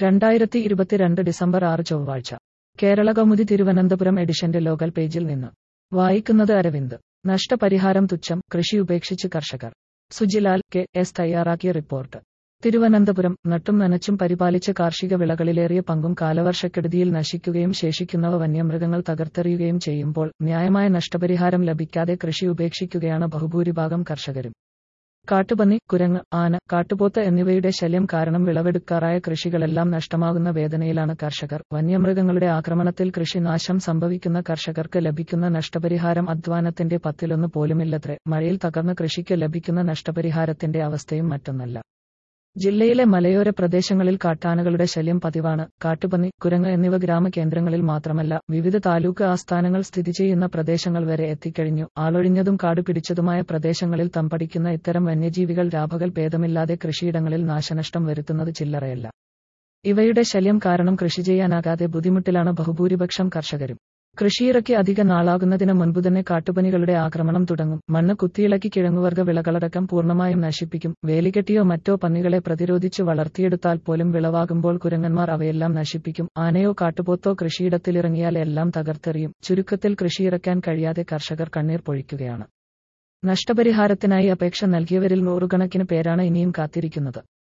രണ്ടായിരത്തി ഇരുപത്തിരണ്ട് ഡിസംബർ ആറ് ചൊവ്വാഴ്ച കേരള കൗമുദി തിരുവനന്തപുരം എഡിഷന്റെ ലോക്കൽ പേജിൽ നിന്ന് വായിക്കുന്നത് അരവിന്ദ് നഷ്ടപരിഹാരം തുച്ഛം കൃഷി ഉപേക്ഷിച്ച് കർഷകർ സുജിലാൽ കെ എസ് തയ്യാറാക്കിയ റിപ്പോർട്ട് തിരുവനന്തപുരം നട്ടും നനച്ചും പരിപാലിച്ച കാർഷിക വിളകളിലേറിയ പങ്കും കാലവർഷക്കെടുതിയിൽ നശിക്കുകയും ശേഷിക്കുന്നവ വന്യമൃഗങ്ങൾ തകർത്തെറിയുകയും ചെയ്യുമ്പോൾ ന്യായമായ നഷ്ടപരിഹാരം ലഭിക്കാതെ കൃഷി ഉപേക്ഷിക്കുകയാണ് ബഹുഭൂരിഭാഗം കർഷകരും കാട്ടുപന്നി കുരങ്ങ് ആന കാട്ടുപോത്ത് എന്നിവയുടെ ശല്യം കാരണം വിളവെടുക്കാറായ കൃഷികളെല്ലാം നഷ്ടമാകുന്ന വേദനയിലാണ് കർഷകർ വന്യമൃഗങ്ങളുടെ ആക്രമണത്തിൽ കൃഷിനാശം സംഭവിക്കുന്ന കർഷകർക്ക് ലഭിക്കുന്ന നഷ്ടപരിഹാരം അധ്വാനത്തിന്റെ പത്തിലൊന്ന് പോലുമില്ലത്രേ മഴയിൽ തകർന്ന കൃഷിക്ക് ലഭിക്കുന്ന നഷ്ടപരിഹാരത്തിന്റെ അവസ്ഥയും മറ്റൊന്നല്ല ജില്ലയിലെ മലയോര പ്രദേശങ്ങളിൽ കാട്ടാനകളുടെ ശല്യം പതിവാണ് കാട്ടുപന്നി കുരങ്ങ് എന്നിവ ഗ്രാമകേന്ദ്രങ്ങളിൽ മാത്രമല്ല വിവിധ താലൂക്ക് ആസ്ഥാനങ്ങൾ സ്ഥിതി ചെയ്യുന്ന പ്രദേശങ്ങൾ വരെ എത്തിക്കഴിഞ്ഞു ആളൊഴിഞ്ഞതും കാടുപിടിച്ചതുമായ പ്രദേശങ്ങളിൽ തമ്പടിക്കുന്ന ഇത്തരം വന്യജീവികൾ രാപകൽ ഭേദമില്ലാതെ കൃഷിയിടങ്ങളിൽ നാശനഷ്ടം വരുത്തുന്നത് ചില്ലറയല്ല ഇവയുടെ ശല്യം കാരണം കൃഷി ചെയ്യാനാകാതെ ബുദ്ധിമുട്ടിലാണ് ബഹുഭൂരിപക്ഷം കർഷകരും കൃഷിയിറക്കി അധിക നാളാകുന്നതിന് മുൻപുതന്നെ കാട്ടുപനികളുടെ ആക്രമണം തുടങ്ങും മണ്ണ് കുത്തിയിളക്കി കിഴങ്ങുവർഗ വിളകളടക്കം പൂർണ്ണമായും നശിപ്പിക്കും വേലികെട്ടിയോ മറ്റോ പന്നികളെ പ്രതിരോധിച്ച് വളർത്തിയെടുത്താൽ പോലും വിളവാകുമ്പോൾ കുരങ്ങന്മാർ അവയെല്ലാം നശിപ്പിക്കും ആനയോ കാട്ടുപോത്തോ കൃഷിയിടത്തിലിറങ്ങിയാൽ എല്ലാം തകർത്തെറിയും ചുരുക്കത്തിൽ കൃഷിയിറക്കാൻ കഴിയാതെ കർഷകർ കണ്ണീർ പൊഴിക്കുകയാണ് നഷ്ടപരിഹാരത്തിനായി അപേക്ഷ നൽകിയവരിൽ നൂറുകണക്കിന് പേരാണ് ഇനിയും കാത്തിരിക്കുന്നത്